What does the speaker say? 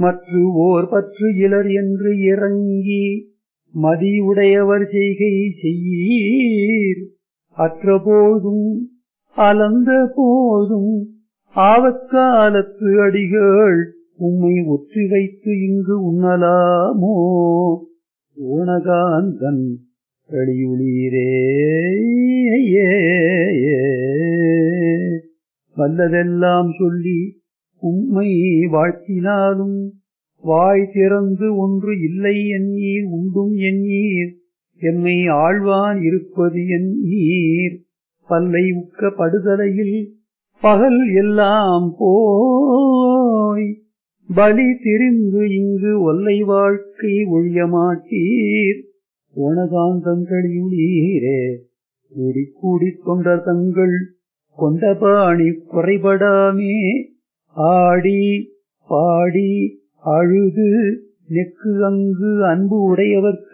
மற்று ஓர் பற்று இலர் என்று இறங்கி மதியுடையவர் செய்கை செய்யீர் அற்ற போதும் அலந்த போதும் ஆவக்காலத்து அடிகள் உம்மை ஒற்றி வைத்து இங்கு உண்ணலாமோ ஓணகாந்தன் வெளியுளீரே வல்லதெல்லாம் சொல்லி உம்மை வாழ்த்தினாலும் வாய் திறந்து ஒன்று இல்லை எண்ணீர் உண்டும் எண்ணீர் எம்மை ஆழ்வான் இருப்பது எண்ணீர் பல்லை உக்க படுதலையில் பகல் எல்லாம் போய் பலி திரிந்து இங்கு ஒல்லை வாழ்க்கை ஒழிய மாட்டீர் ஓணகாந்தங்களியுளீரே கூடி கூடிக் கொண்ட தங்கள் கொண்ட பாணி குறைபடாமே ஆடி பாடி அழுது நெக்கு அங்கு அன்பு உடையவர்க்கு